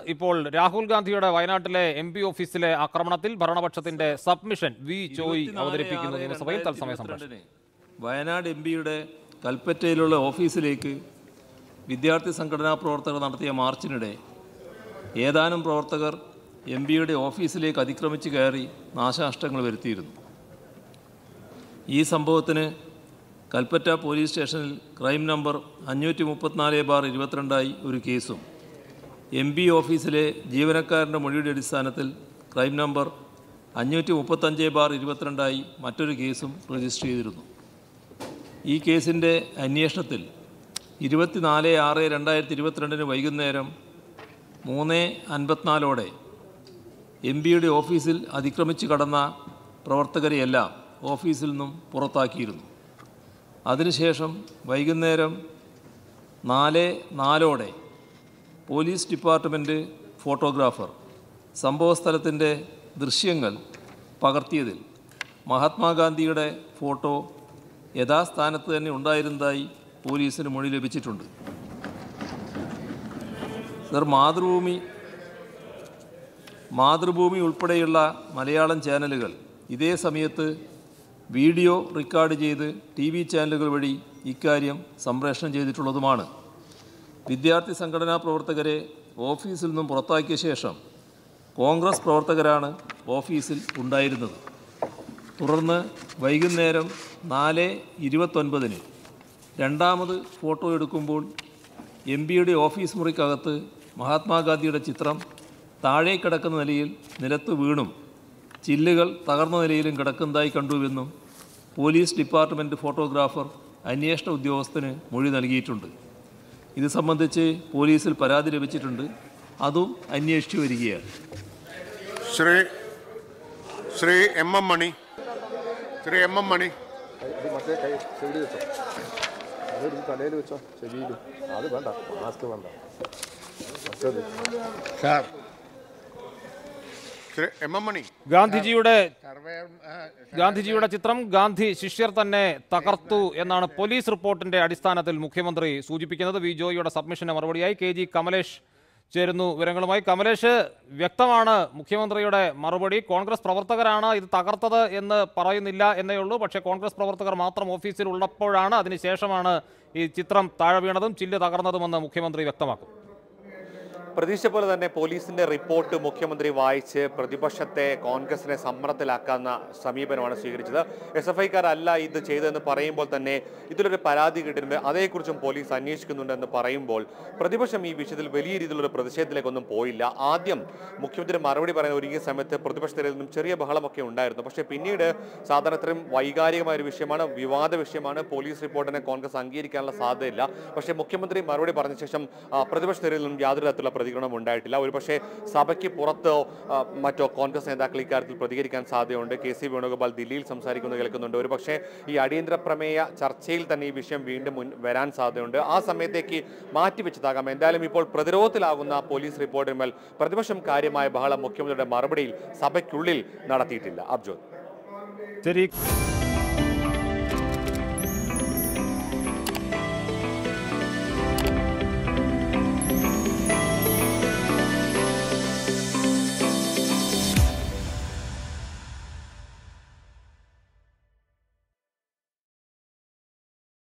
ഇപ്പോൾ രാഹുൽ ഗാന്ധിയുടെ വയനാട്ടിലെ എം പി ഓഫീസിലെ ആക്രമണത്തിൽ ഭരണപക്ഷത്തിന്റെ സബ്മിഷൻ വി ചോയ് അവതരിപ്പിക്കുന്നു നിയമസഭയിൽ തത്സമയ സംപ്രേഷണം വയനാട് എം പിയുടെ കൽപ്പറ്റയിലുള്ള ഓഫീസിലേക്ക് വിദ്യാർത്ഥി സംഘടനാ പ്രവർത്തകർ നടത്തിയ മാർച്ചിനിടെ ഏതാനും പ്രവർത്തകർ എം പിയുടെ ഓഫീസിലേക്ക് അതിക്രമിച്ച് കയറി നാശനഷ്ടങ്ങൾ വരുത്തിയിരുന്നു ഈ സംഭവത്തിന് കൽപ്പറ്റ പോലീസ് സ്റ്റേഷനിൽ ക്രൈം നമ്പർ അഞ്ഞൂറ്റി മുപ്പത്തിനാല് ബാർ ഇരുപത്തിരണ്ടായി ഒരു കേസും എം പി ഓഫീസിലെ ജീവനക്കാരൻ്റെ മൊഴിയുടെ അടിസ്ഥാനത്തിൽ ക്രൈം നമ്പർ അഞ്ഞൂറ്റി മുപ്പത്തഞ്ച് ബാർ ഇരുപത്തിരണ്ടായി മറ്റൊരു കേസും രജിസ്റ്റർ ചെയ്തിരുന്നു ഈ കേസിൻ്റെ അന്വേഷണത്തിൽ ഇരുപത്തിനാല് ആറ് രണ്ടായിരത്തി ഇരുപത്തിരണ്ടിന് വൈകുന്നേരം മൂന്ന് അൻപത്തിനാലോടെ എം പിയുടെ ഓഫീസിൽ അതിക്രമിച്ച് കടന്ന പ്രവർത്തകരെയെല്ലാം ഓഫീസിൽ നിന്നും പുറത്താക്കിയിരുന്നു അതിനുശേഷം വൈകുന്നേരം നാല് നാലോടെ പോലീസ് ഡിപ്പാർട്ട്മെൻറ്റ് ഫോട്ടോഗ്രാഫർ സംഭവസ്ഥലത്തിൻ്റെ ദൃശ്യങ്ങൾ പകർത്തിയതിൽ മഹാത്മാഗാന്ധിയുടെ ഫോട്ടോ യഥാസ്ഥാനത്ത് തന്നെ ഉണ്ടായിരുന്നതായി പോലീസിന് മൊഴി ലഭിച്ചിട്ടുണ്ട് സർ മാതൃഭൂമി മാതൃഭൂമി ഉൾപ്പെടെയുള്ള മലയാളം ചാനലുകൾ ഇതേ സമയത്ത് വീഡിയോ റെക്കോർഡ് ചെയ്ത് ടി വി ചാനലുകൾ വഴി ഇക്കാര്യം സംപ്രേഷണം ചെയ്തിട്ടുള്ളതുമാണ് വിദ്യാർത്ഥി സംഘടനാ പ്രവർത്തകരെ ഓഫീസിൽ നിന്നും പുറത്താക്കിയ ശേഷം കോൺഗ്രസ് പ്രവർത്തകരാണ് ഓഫീസിൽ ഉണ്ടായിരുന്നത് തുടർന്ന് വൈകുന്നേരം നാല് ഇരുപത്തൊൻപതിന് രണ്ടാമത് ഫോട്ടോ എടുക്കുമ്പോൾ എം പിയുടെ ഓഫീസ് മുറിക്കകത്ത് മഹാത്മാഗാന്ധിയുടെ ചിത്രം താഴെ കിടക്കുന്ന നിലയിൽ നിലത്ത് വീണും ചില്ലുകൾ തകർന്ന നിലയിലും കിടക്കുന്നതായി കണ്ടുവെന്നും പോലീസ് ഡിപ്പാർട്ട്മെൻറ്റ് ഫോട്ടോഗ്രാഫർ അന്വേഷണ ഉദ്യോഗസ്ഥന് മൊഴി നൽകിയിട്ടുണ്ട് ഇത് സംബന്ധിച്ച് പോലീസിൽ പരാതി ലഭിച്ചിട്ടുണ്ട് അതും അന്വേഷിച്ചു വരികയാണ് Shri Shri M M Mani Shri M M Mani ഇത് മറ്റേ കൈ സൈഡിൽ വെച്ചോ അതെടുത്ത് തലയിൽ വെച്ചോ ചെവിയിലും അത് വേണ്ട മാസ്ക് വേണ്ട മറ്റേത് sir Shri M M Mani ഗാന്ധിജിയുടെ സർവേ ഗാന്ധിജിയുടെ ചിത്രം ഗാന്ധി ശിഷ്യർ തന്നെ തകർത്തു എന്നാണ് പോലീസ് റിപ്പോർട്ടിന്റെ അടിസ്ഥാനത്തിൽ മുഖ്യമന്ത്രി സൂചിപ്പിക്കുന്നത് വി ജോയിയുടെ സബ്മിഷന് മറുപടിയായി കെ ജി കമലേഷ് ചേരുന്നു വിവരങ്ങളുമായി കമലേഷ് വ്യക്തമാണ് മുഖ്യമന്ത്രിയുടെ മറുപടി കോൺഗ്രസ് പ്രവർത്തകരാണ് ഇത് തകർത്തത് എന്ന് പറയുന്നില്ല എന്നേ ഉള്ളൂ പക്ഷേ കോൺഗ്രസ് പ്രവർത്തകർ മാത്രം ഓഫീസിൽ ഉള്ളപ്പോഴാണ് അതിനുശേഷമാണ് ഈ ചിത്രം താഴെ വീണതും ചില്ല് തകർന്നതുമെന്ന് മുഖ്യമന്ത്രി വ്യക്തമാക്കും പ്രതീക്ഷ പോലെ തന്നെ പോലീസിന്റെ റിപ്പോർട്ട് മുഖ്യമന്ത്രി വായിച്ച് പ്രതിപക്ഷത്തെ കോൺഗ്രസിനെ സമ്മർദ്ദത്തിലാക്കാവുന്ന സമീപനമാണ് സ്വീകരിച്ചത് എസ് എഫ് ഐക്കാരല്ല ഇത് ചെയ്തതെന്ന് പറയുമ്പോൾ തന്നെ ഇതിലൊരു പരാതി കിട്ടിയിട്ടുണ്ട് അതേക്കുറിച്ചും പോലീസ് അന്വേഷിക്കുന്നുണ്ടെന്ന് പറയുമ്പോൾ പ്രതിപക്ഷം ഈ വിഷയത്തിൽ വലിയ രീതിയിലുള്ള പ്രതിഷേധത്തിലേക്കൊന്നും പോയില്ല ആദ്യം മുഖ്യമന്ത്രി മറുപടി പറയാൻ ഒരുങ്ങിയ സമയത്ത് പ്രതിപക്ഷത്തിൽ നിന്നും ചെറിയ ബഹളമൊക്കെ ഉണ്ടായിരുന്നു പക്ഷേ പിന്നീട് സാധാരണ ഇത്രയും വൈകാരികമായ ഒരു വിഷയമാണ് വിവാദ വിഷയമാണ് പോലീസ് റിപ്പോർട്ടിനെ കോൺഗ്രസ് അംഗീകരിക്കാനുള്ള സാധ്യതയില്ല പക്ഷേ മുഖ്യമന്ത്രി മറുപടി പറഞ്ഞ ശേഷം ആ, പ്രതിപക്ഷ നിരയിൽ നിന്നും യാതൊരു തരത്തിലുള്ള പ്രതികരണം ഉണ്ടായിട്ടില്ല ഒരുപക്ഷെ സഭയ്ക്ക് പുറത്തോ ആ, മറ്റോ കോൺഗ്രസ് നേതാക്കൾ ഇക്കാര്യത്തിൽ പ്രതികരിക്കാൻ സാധ്യതയുണ്ട് കെ സി വേണുഗോപാൽ ദില്ലിയിൽ സംസാരിക്കുന്നത് കേൾക്കുന്നുണ്ട് ഒരുപക്ഷെ ഈ അടിയന്തര പ്രമേയ ചർച്ചയിൽ തന്നെ ഈ വിഷയം വീണ്ടും മുൻ വരാൻ സാധ്യതയുണ്ട് ആ സമയത്തേക്ക് മാറ്റിവെച്ചതാകാം എന്തായാലും ഇപ്പോൾ പ്രതിരോധത്തിലാകുന്ന പോലീസ് റിപ്പോർട്ടിന്മേൽ പ്രതിപക്ഷം കാര്യമായ ബഹളം മുഖ്യമന്ത്രിയുടെ മറുപടിയിൽ സഭയ്ക്കുള്ളിൽ നടത്തിയിട്ടില്ല അബ്ജോത് ശരി